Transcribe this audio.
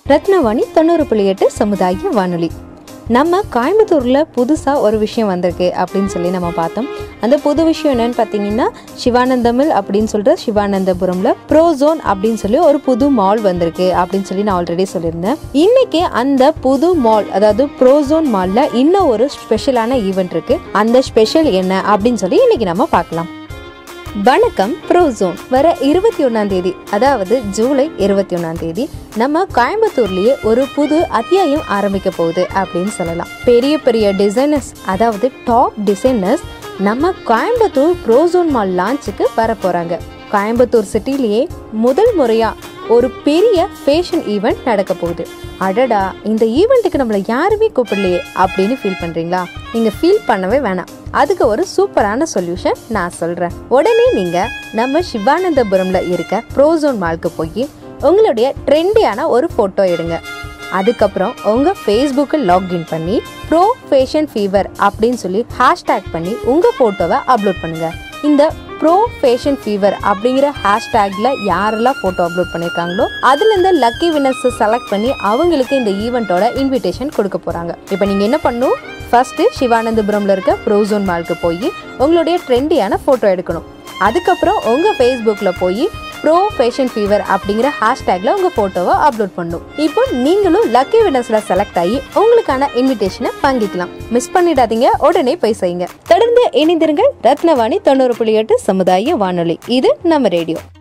ரத்னவாணி தொண்ணூறு புள்ளி எட்டு சமுதாய வானொலி நம்ம கோயம்புத்தூரில் புதுசாக ஒரு விஷயம் வந்திருக்கு அப்படின்னு சொல்லி நம்ம பார்த்தோம் அந்த புது விஷயம் என்னன்னு பார்த்தீங்கன்னா சிவானந்தமில் அப்படின்னு சொல்கிற சிவானந்தபுரமில் ப்ரோசோன் அப்படின்னு சொல்லி ஒரு புது மால் வந்திருக்கு அப்படின்னு சொல்லி நான் ஆல்ரெடி சொல்லியிருந்தேன் இன்னைக்கு அந்த புது மால் அதாவது ப்ரோசோன் மாலில் இன்னும் ஒரு ஸ்பெஷலான ஈவெண்ட் இருக்கு அந்த ஸ்பெஷல் என்ன அப்படின்னு சொல்லி இன்னைக்கு நம்ம பார்க்கலாம் வணக்கம் ப்ரோசோன் வர இருபத்தி ஒன்றாம் தேதி அதாவது ஜூலை இருபத்தி ஒன்றாம் தேதி நம்ம கோயம்புத்தூர்லயே ஒரு புது அத்தியாயம் ஆரம்பிக்க போகுது அப்படின்னு சொல்லலாம் பெரிய பெரிய டிசைனர்ஸ் அதாவது டாப் டிசைனர்ஸ் நம்ம கோயம்புத்தூர் ப்ரோசோன் மால் லான்ச்சுக்கு வர போறாங்க கோயம்புத்தூர் சிட்டிலேயே முதல் முறையா ஒரு பெரிய ஃபேஷன் ஈவெண்ட் நடக்க போகுது அடடா இந்த ஈவெண்ட்டுக்கு நம்மளை யாருமே கூப்பிடலையே அப்படின்னு ஃபீல் பண்றீங்களா நீங்க ஃபீல் பண்ணவே வேணாம் அதுக்கு ஒரு சூப்பரான சொல்யூஷன் நான் சொல்றேன் உடனே நீங்க நம்ம சிவானந்தபுரம்ல இருக்க ப்ரோசோன் மால்க்கு போய் உங்களுடைய ட்ரெண்டியான ஒரு ஃபோட்டோ எடுங்க அதுக்கப்புறம் உங்கள் ஃபேஸ்புக்கில் லாக்இன் பண்ணி ப்ரோ ஃபேஷன் ஃபீவர் அப்படின்னு சொல்லி ஹேஷ்டேக் பண்ணி உங்கள் ஃபோட்டோவை அப்லோட் பண்ணுங்கள் இந்த ப்ரோ ஃபேஷன் ஃபீவர் அப்படிங்கிற ஹேஷ்டேக்ல யாரெல்லாம் ஃபோட்டோ அப்லோட் பண்ணியிருக்காங்களோ அதுலேருந்து லக்கி வினர்ஸை செலக்ட் பண்ணி அவங்களுக்கு இந்த ஈவெண்ட்டோட இன்விடேஷன் கொடுக்க போகிறாங்க இப்போ நீங்கள் என்ன பண்ணணும் ஃபர்ஸ்ட்டு சிவானந்தபுரம்ல இருக்க ப்ரோசோன் மால்க்கு போய் உங்களுடைய ட்ரெண்டியான ஃபோட்டோ எடுக்கணும் அதுக்கப்புறம் உங்கள் ஃபேஸ்புக்கில் போய் ப்ரோ ஃபேஷன் ஃபீவர் அப்படிங்கிற ஹேஷ்டேக்ல உங்கள் ஃபோட்டோவை அப்லோட் பண்ணணும் இப்போ நீங்களும் லக்கி வினர்ஸில் செலக்ட் ஆகி உங்களுக்கான இன்விடேஷனை வாங்கிக்கலாம் மிஸ் பண்ணிடாதீங்க உடனே போய் செய்யுங்க தொடர்ந்து இணைந்திருங்கள் ரத்னவாணி தொண்ணூறு புள்ளி எட்டு சமுதாய வானொலி இது நம்ம ரேடியோ